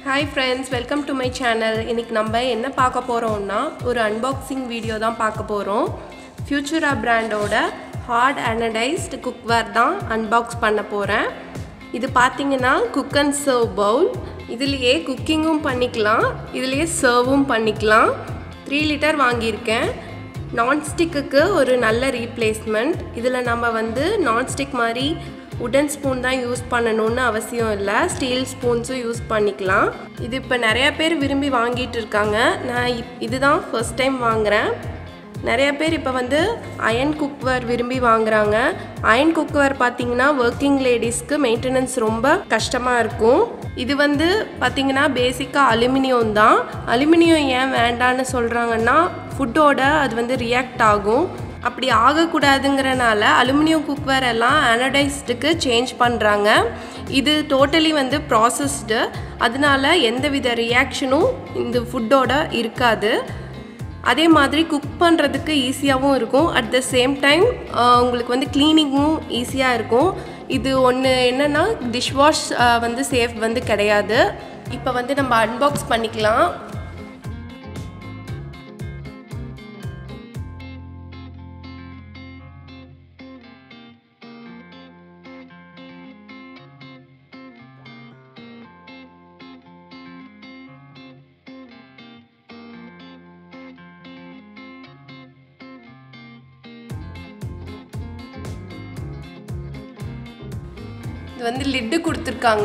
hi friends welcome to my channel இன்றைக்கி நம்ம என்ன பார்க்க போகிறோம்னா ஒரு அன்பாக்சிங் வீடியோ தான் பார்க்க போகிறோம் ஃப்யூச்சரா பிராண்டோட ஹார்ட் அனடைஸ்டு குக்வேர் தான் அன்பாக்ஸ் பண்ண போகிறேன் இது பார்த்தீங்கன்னா குக் அண்ட் சர்வ் பவுல் இதுலேயே குக்கிங்கும் பண்ணிக்கலாம் இதுலேயே சர்வும் பண்ணிக்கலாம் த்ரீ லிட்டர் வாங்கியிருக்கேன் நான்ஸ்டிக்குக்கு ஒரு நல்ல ரீப்ளேஸ்மெண்ட் இதில் நம்ம வந்து நான்ஸ்டிக் மாதிரி உடன் ஸ்பூன் தான் யூஸ் பண்ணணும்னு அவசியம் இல்லை ஸ்டீல் ஸ்பூன்ஸும் யூஸ் பண்ணிக்கலாம் இது இப்போ நிறைய பேர் விரும்பி வாங்கிட்டு இருக்காங்க நான் இப் இதுதான் ஃபர்ஸ்ட் டைம் வாங்குகிறேன் நிறைய பேர் இப்போ வந்து அயன் குக்வேர் விரும்பி வாங்குறாங்க அயன் குக்வேர் பார்த்தீங்கன்னா ஒர்க்கிங் லேடிஸ்க்கு மெயின்டெனன்ஸ் ரொம்ப கஷ்டமாக இருக்கும் இது வந்து பார்த்தீங்கன்னா பேசிக்காக அலுமினியம் தான் அலுமினியம் ஏன் வேண்டான்னு சொல்கிறாங்கன்னா ஃபுட்டோட அது வந்து ரியாக்ட் ஆகும் அப்படி ஆகக்கூடாதுங்கிறனால அலுமினியம் குக்வேர் எல்லாம் அனடைஸ்டுக்கு சேஞ்ச் பண்ணுறாங்க இது டோட்டலி வந்து ப்ராசஸ்டு அதனால எந்தவித ரியாக்ஷனும் இந்த ஃபுட்டோட இருக்காது அதே மாதிரி குக் பண்ணுறதுக்கு ஈஸியாகவும் இருக்கும் அட் த சேம் டைம் உங்களுக்கு வந்து க்ளீனிங்கும் ஈஸியாக இருக்கும் இது ஒன்று என்னென்னா டிஷ்வாஷ் வந்து சேஃப் வந்து கிடையாது இப்போ வந்து நம்ம அன்பாக்ஸ் பண்ணிக்கலாம் இது வந்து லிட்டு கொடுத்துருக்காங்க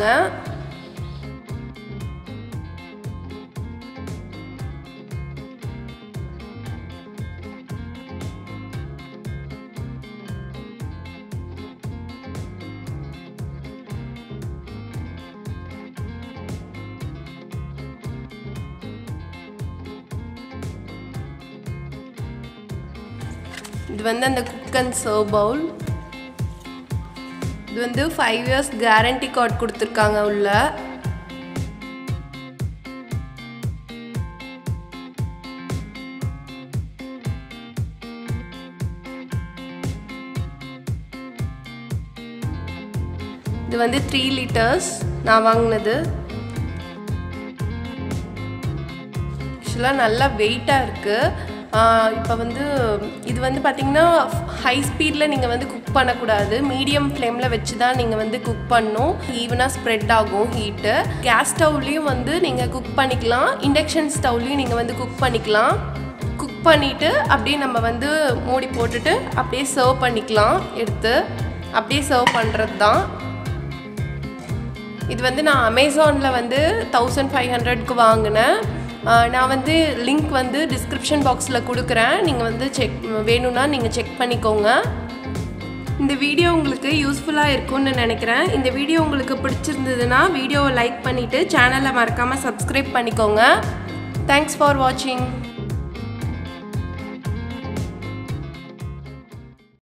இது வந்து அந்த குக் அண்ட் சர்வ் பவுல் இது வந்து ஃபைவ் இயர்ஸ் கேரண்டி கார்டு கொடுத்துருக்காங்க உள்ள இது வந்து த்ரீ லிட்டர்ஸ் நான் வாங்கினது ஆக்சுவலாக நல்லா வெயிட்டாக இருக்குது இப்போ வந்து இது வந்து பார்த்திங்கன்னா ஹை ஸ்பீடில் நீங்கள் வந்து குக் பண்ணக்கூடாது மீடியம் ஃப்ளேமில் வச்சு தான் நீங்கள் வந்து குக் பண்ணும் ஈவனாக ஸ்ப்ரெட் ஆகும் ஹீட்டு கேஸ் ஸ்டவ்லேயும் வந்து நீங்கள் குக் பண்ணிக்கலாம் இண்டக்ஷன் ஸ்டவ்லேயும் நீங்கள் வந்து குக் பண்ணிக்கலாம் குக் பண்ணிவிட்டு அப்படியே நம்ம வந்து மூடி போட்டுட்டு அப்படியே சர்வ் பண்ணிக்கலாம் எடுத்து அப்படியே சர்வ் பண்ணுறது தான் இது வந்து நான் அமேசானில் வந்து தௌசண்ட் ஃபைவ் ஹண்ட்ரட்க்கு வாங்கினேன் நான் வந்து லிங்க் வந்து டிஸ்கிரிப்ஷன் பாக்ஸில் கொடுக்குறேன் நீங்கள் வந்து செக் வேணும்னா நீங்கள் செக் பண்ணிக்கோங்க இந்த வீடியோ உங்களுக்கு யூஸ்ஃபுல்லாக இருக்கும்னு நினைக்கிறேன் இந்த வீடியோ உங்களுக்கு பிடிச்சிருந்ததுன்னா வீடியோவை லைக் பண்ணிவிட்டு சேனலை மறக்காமல் சப்ஸ்கிரைப் பண்ணிக்கோங்க தேங்க்ஸ் ஃபார் வாட்சிங்